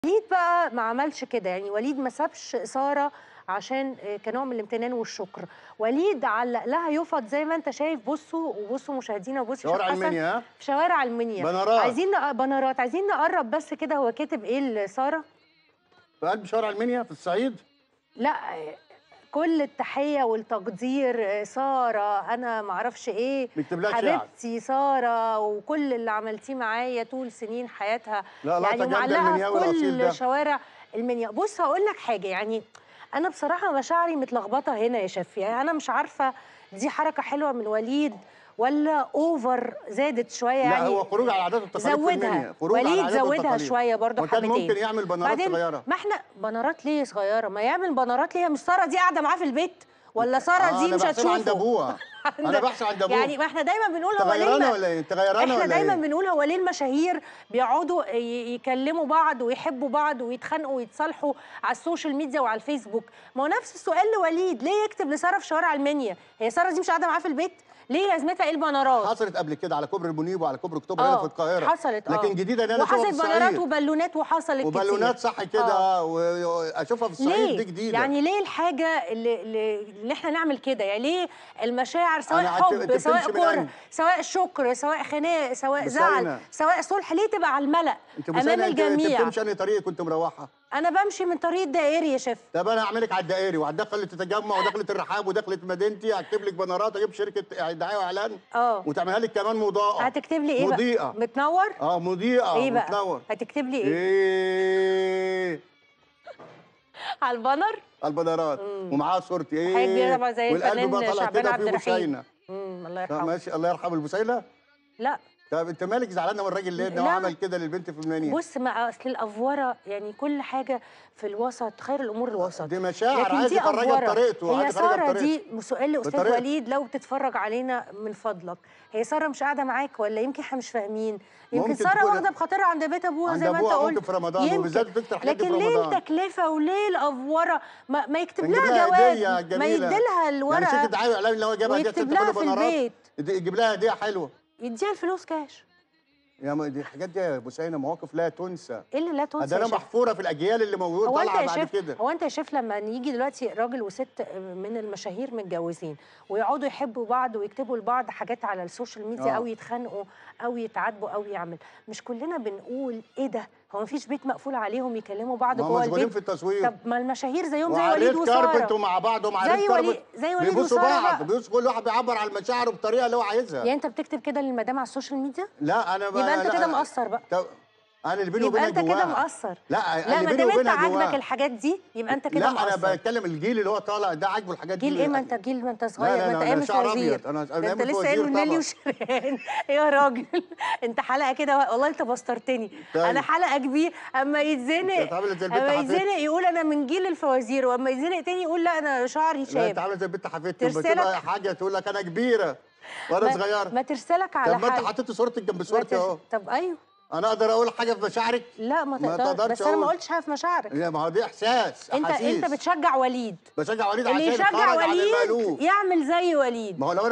وليد بقى ما عملش كده يعني وليد ما سابش ساره عشان آه، كنوع من الامتنان والشكر وليد علق لها يفط زي ما انت شايف بصوا وبصوا مشاهدينا وبصوا شوارع شوف حسن المنيا ها في شوارع المنيا بنرات. عايزين نق- بنرات عايزين نقرب بس كده هو كاتب ايه لساره في قلب شوارع المنيا في الصعيد لا آه، كل التحيه والتقدير آه، ساره انا ما اعرفش ايه بيكتب لها شعر حبيبتي ساره وكل اللي عملتيه معايا طول سنين حياتها لا لقطه يعني جامده معلقه المنياوي في الاصيل كل ده شوارع المنيا بص هقول لك حاجه يعني انا بصراحه مشاعري متلخبطه هنا يا شفي يعني انا مش عارفه دي حركه حلوه من وليد ولا اوفر زادت شويه لا يعني هو خروج على العادات والتقاليد في زودها المنيا خروج على وليد العادات زودها والتقاليد. شويه برضه وكان حبتين ممكن يعمل بنرات بعدين صغيره ما احنا بنرات ليه صغيره ما يعمل بنرات ليه مش ساره دي قاعده معاه في البيت ولا ساره آه، دي انا مش بحسبها عند هتشوفه ابوها انا بحسب عند ابوها يعني ما احنا دايما بنقول انت هو ليه غيرانه ما- ولا ايه انت غيرانه احنا ولا دايما ايه بنقول هو ليه المشاهير بيقعدوا ي- يكلموا بعض ويحبوا بعض ويتخانقوا ويتصالحوا على السوشيال ميديا وعلى الفيسبوك ما هو نفس السؤال لوليد ليه يكتب لساره في شوارع المنيا هي ساره دي مش قاعده معاه في البيت ليه لازمتها ايه البنرات حصلت قبل كده على كوبري المنيب وعلى كوبري اكتوبر هنا في القاهره حصلت اه لكن جديده ان انا اشوفها في وحصلت بنرات الصعيد وبالونات وحصلت وبالونات كتير. صح كده آه. واشوفها في الصعيد ليه؟ دي جديده يعني ليه الحاجة اللي, اللي, اللي احنا نعمل كده؟ يعني ليه المشاعر سواء أنا عت- حب أنت سواء بتمشي من كره أين؟ سواء شكر سواء خناق سواء زعل بصينة. سواء صلح ليه تبقى على الملأ انت أمام بوسينة، انت انت الجميع بتمشي انهي طريق كنت مروحه أنا بمشي من طريق دائري يا شيف طب انا هعملك على الدائري وعلى دخلة التجمع ودخلة الرحاب ودخلة مدينتي هكتب لك بنرات اجيب شركه دعايه واعلان اه وتعملها لك كمان مضاءه هتكتب لي إيه بقى؟ مضيئه متنور؟ اه مضيئه إيه بقى؟ متنور هتكتب لي إيه؟ ايه على البانر؟ البنرات مم. ومعاها صورتي ايه حاجة كبيرة طبعا زي والقلب الفنان بقى طالع شعبان كده عبد فيه الرحيم. بوسينه امم الله طب يرحمه ماشي الله يرحم البوسينه لا طب انت مالك زعلانه من الراجل ليه ده هو لا. عمل كده للبنت في المنيا بص ما أصل الأفورة يعني كل حاجة في الوسط خير الأمور الوسط دي مشاعر لكن عايز دي يخرجها أفورة. بطريقته هي عايز يخرجها ساره بطريقته دي سؤال لاستاذ بطريقته. وليد لو بتتفرج علينا من فضلك هي ساره مش قاعده معاك ولا يمكن احنا مش فاهمين يمكن ممكن ساره تكون- واخده بخاطرها عند بيت ابوها عند زي ما انت ابوها قلت ممكن في رمضان يمكن. وبالذات بتكتر حاجات دي لكن في ليه رمضان التكلفه وليه الافوره ما, ما يكتب نجيب لها لها جواب هديه ما جميله يدي لها يعني الورقه شركه دعايه واعلان اللي هو جابها دي ويكتب عشان لها تاخد في بنرات البيت يدي- يجيب لها هديه حلوه يديها الفلوس كاش يا ما دي الحاجات دي يا بوسينه مواقف لا تنسى ايه اللي لا تنسى ده يا انا شيخ؟ محفوره في الاجيال اللي موجوده هو انت طالعه يا بعد شيف كده هو انت يا شيف لما يجي دلوقتي راجل وست من المشاهير متجوزين ويقعدوا يحبوا بعض ويكتبوا لبعض حاجات على السوشيال ميديا آه. او يتخانقوا او يتعاتبوا او يعمل مش كلنا بنقول ايه ده هو مفيش بيت مقفول عليهم يكلموا بعض ما جوه مشغولين البيت في التصوير طب ما المشاهير زيهم زي وعلى وليد ريد كاربت وساره ومع بعض ومع زي ريد وليد كاربت زي وليد بيبصوا وساره بعض بقى. بيبصوا كل واحد بيعبر عن مشاعره بالطريقه اللي هو عايزها يعني انت بتكتب كده للمدام على السوشيال ميديا لا انا يبقى انت لا، كده مقصر بقى طب انا اللي بيني يبقى وبينها انت كده جواها. مقصر لا لا اللي ما بيني دام انت وبينها عاجبك جواها. الحاجات دي يبقى انت كده لا مقصر انا بتكلم الجيل اللي هو طالع ده عاجبه الحاجات دي جيل ايه ما انت جيل ما انت صغير لا، ما انت لا، ايام أنا شعر الفوازير أبيض. أنا ده أيام انت لسه الفوازير قايل نيلي طبعا. وشيرين يا راجل انت حلقه كده والله انت بسطرتني طيب. انا حلقه كبير اما يتزنق انت عامله زي البنت اما حفيدتي. يتزنق يقول انا من جيل الفوازير واما يتزنق تاني يقول لا انا شعري لا انت شاب عامله زي البنت حفيدتي لما ترسلك- تبقى حاجه تقول لك انا كبيره وانا ما- صغيره ما ترسلك على طب ما انت حاجه حطيت صورتك جنب ما صورتي ترس- اهو طب ايوه انا اقدر اقول حاجه في مشاعرك لا ما ما تقدرش تقدرش بس انا ما أقول. قلتش حاجه في مشاعرك لا ما هو دي احساس انت أحاسيس. انت بتشجع وليد بشجع وليد اللي عشان يشجع يتفرج على وليد المألوف يعمل زي وليد ما هو لو